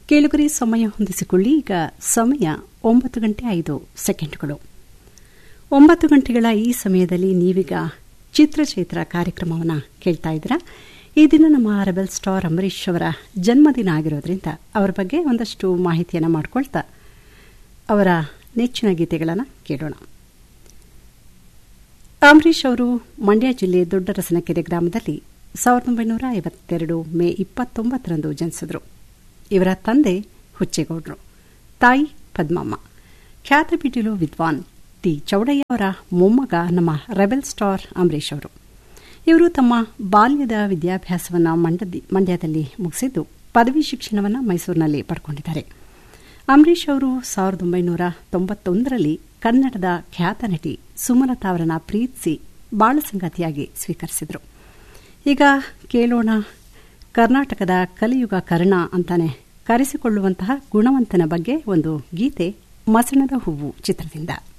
ಕೇಳುಗರಿ ಸಮಯ ಹೊಂದಿಸಿಕೊಳ್ಳಿ ಈಗ ಸಮಯ ಒಂಬತ್ತು ಗಂಟೆ ಐದು ಸೆಕೆಂಡ್ಗಳು ಒಂಬತ್ತು ಗಂಟೆಗಳ ಈ ಸಮಯದಲ್ಲಿ ನೀವೀಗ ಚಿತ್ರಚೈತ್ರ ಕಾರ್ಯಕ್ರಮವನ್ನು ಕೇಳ್ತಾ ಇದ್ದೀರಾ ಈ ದಿನ ನಮ್ಮ ರೆಬೆಲ್ ಸ್ಟಾರ್ ಅಂಬರೀಷ್ ಅವರ ಜನ್ಮದಿನ ಆಗಿರೋದ್ರಿಂದ ಅವರ ಬಗ್ಗೆ ಒಂದಷ್ಟು ಮಾಹಿತಿಯನ್ನು ಮಾಡಿಕೊಳ್ತಾ ಅವರ ನೆಚ್ಚಿನ ಗೀತೆಗಳನ್ನು ಕೇಳೋಣ ಅಂಬರೀಷ್ ಅವರು ಮಂಡ್ಯ ಜಿಲ್ಲೆ ದೊಡ್ಡರಸನಕೆರೆ ಗ್ರಾಮದಲ್ಲಿ ಸಾವಿರದ ಒಂಬೈನೂರ ಐವತ್ತೆರಡು ಮೇ ಇಪ್ಪತ್ತೊಂಬತ್ತರಂದು ಜನಿಸಿದರು ಇವರ ತಂದೆ ಹುಚ್ಚೇಗೌಡರು ತಾಯಿ ಪದ್ಮಮ್ಮ ಖ್ಯಾತ ಬಿಡಿಲು ವಿದ್ವಾನ್ ಟಿ ಚೌಡಯ್ಯ ಅವರ ಮೊಮ್ಮಗ ನಮ್ಮ ರೆಬೆಲ್ ಸ್ಟಾರ್ ಅಂಬರೀಷ್ ಅವರು ಇವರು ತಮ್ಮ ಬಾಲ್ಯದ ವಿದ್ಯಾಭ್ಯಾಸವನ್ನು ಮಂಡ್ಯದಲ್ಲಿ ಮುಗಿಸಿದ್ದು ಪದವಿ ಶಿಕ್ಷಣವನ್ನು ಮೈಸೂರಿನಲ್ಲಿ ಪಡ್ಕೊಂಡಿದ್ದಾರೆ ಅಂಬರೀಷ್ ಅವರು ಸಾವಿರದ ಒಂಬೈನೂರ ತೊಂಬತ್ತೊಂದರಲ್ಲಿ ಕನ್ನಡದ ಖ್ಯಾತ ನಟಿ ಸುಮಲತಾ ಅವರನ್ನ ಪ್ರೀತಿಸಿ ಬಾಳ ಸಂಗಾತಿಯಾಗಿ ಸ್ವೀಕರಿಸಿದರು ಈಗ ಕೇಳೋಣ ಕರ್ನಾಟಕದ ಕಲಿಯುಗ ಕರ್ಣ ಅಂತಾನೆ ಕರೆಸಿಕೊಳ್ಳುವಂತಹ ಗುಣವಂತನ ಬಗ್ಗೆ ಒಂದು ಗೀತೆ ಮಸಣದ ಹೂವು ಚಿತ್ರದಿಂದ